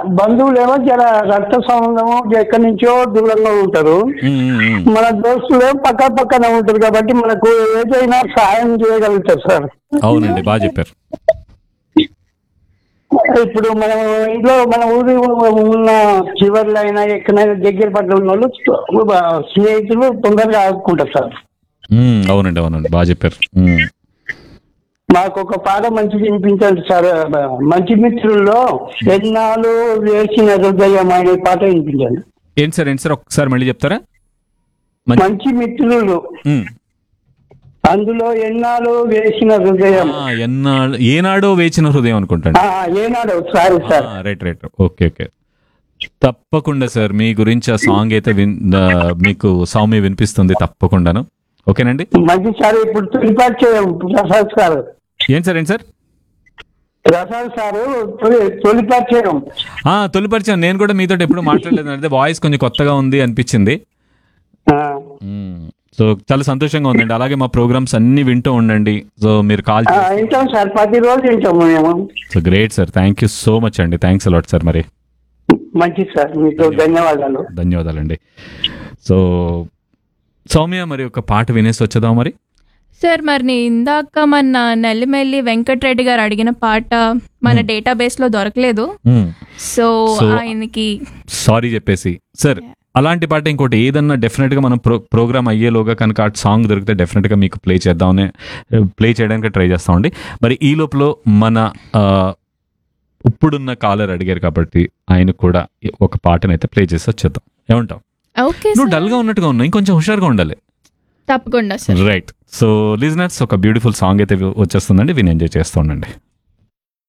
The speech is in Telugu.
బంధువులేమో జర రక్త సంబంధము ఎక్కడి నుంచో దూరంగా ఉంటారు ఉమ్, ఉమ్, ఉమ్. మన దోస్తులేమో పక్క పక్కన ఉంటారు కాబట్టి మనకు ఏదైనా సహాయం చేయగలుగుతారు సార్ అవునండి బాగా చెప్పారు ఇప్పుడు మనం ఇంట్లో మన ఊరి ఉన్న చివర్లో అయినా ఎక్కడైనా దగ్గర పట్ల ఉన్న వాళ్ళు స్నేహితులు తొందరగా ఆదుకుంటారు సార్ ఉమ్, అవునండి అవునండి బాగా చెప్పారు ఉమ్. మాకు ఒక పాట మంచి వినిపించండి సార్ మంచి మిత్రుల్లో ఎన్నాళ్ళు వేసిన హృదయం అనే పాట వినిపించండి ఏంటి సార్ ఏంటి సార్ ఒక్కసారి మళ్ళీ చెప్తారా మంచి- మంచి మిత్రులు ఉమ్. అందులో ఎన్నాళ్ళు వేసిన హృదయం ఆ, ఎన్నాళ్ళు ఏనాడో వేచిన హృదయం అనుకుంటాండి ఆ, ఏనాడు sorry sir right right okay okay తప్పకుండా సార్ మీ గురించి ఆ సాంగ్ అయితే విన్ ఆ, మీకు సౌమ్య వినిపిస్తుంది తప్పకుండాను ఓకేనండి మంచి సార్ ఇప్పుడు తొలిపాటు చేయం ప్రసాద్ సార్ ఏం సార్ ఏంటి సార్ ప్రసాద్ సార్ తొలి- తొలిపాటు చేయం ఆ, తొలి పరిచయం నేను కూడా మీతో ఎప్పుడు మాట్లాడలేదు అంటే వాయిస్ కొంచెం కొత్తగా ఉంది అనిపించింది ఆ, మ్మ్. సో చాలా సంతోషంగా ఉందండి అలాగే మా ప్రోగ్రామ్స్ అన్ని వింటూ ఉండండి సో మీరు కాల్ ఆ, వింటాం సార్ ప్రతిరోజు వింటాము మేము so great sir thank you so much అండి థ్యాంక్స్ అలాట్ సార్ మరి మంచిది సార్ మీకు ధన్యవాదాలు ధన్యవాదాలండి సో సౌమ్య మరి ఒక పాట వినేసి వచ్చేదాం మరి సార్ మరి నీ ఇందాక మన నెల్లిమెల్లి వెంకటరెడ్డి గారు అడిగిన పాట మన డేటాబేస్ లో దొరకలేదు సో So- ఆయనకి సారీ చెప్పేసి సార్ అలాంటి పాట ఇంకోటి ఏదన్నా డెఫినెట్ గా మనం ప్రో ప్రోగ్రామ్ అయ్యేలోగా కనుక ఆ సాంగ్ దొరికితే డెఫినెట్ గా మీకు ప్లే చేద్దామని ప్లే చేయడానికి ట్రై చేస్తామండి మరి ఈ లోపల మన ఆ, ఇప్పుడున్న కాలర్ అడిగారు కాబట్టి ఆయన కూడా ఒక పాటనైతే అయితే ప్లే చేసి వచ్చేద్దాం ఏమంటావు ఓకే నువ్వు డల్ గా ఉన్నట్టుగా ఉన్నావు ఇంకొంచెం హుషారుగా ఉండాలి తప్పకుండా సార్ రైట్ సో లిజనర్స్ ఒక బ్యూటిఫుల్ సాంగ్ అయితే వచ్చేస్తుందండి విని ఎంజాయ్ చేస్తూ ఉండండి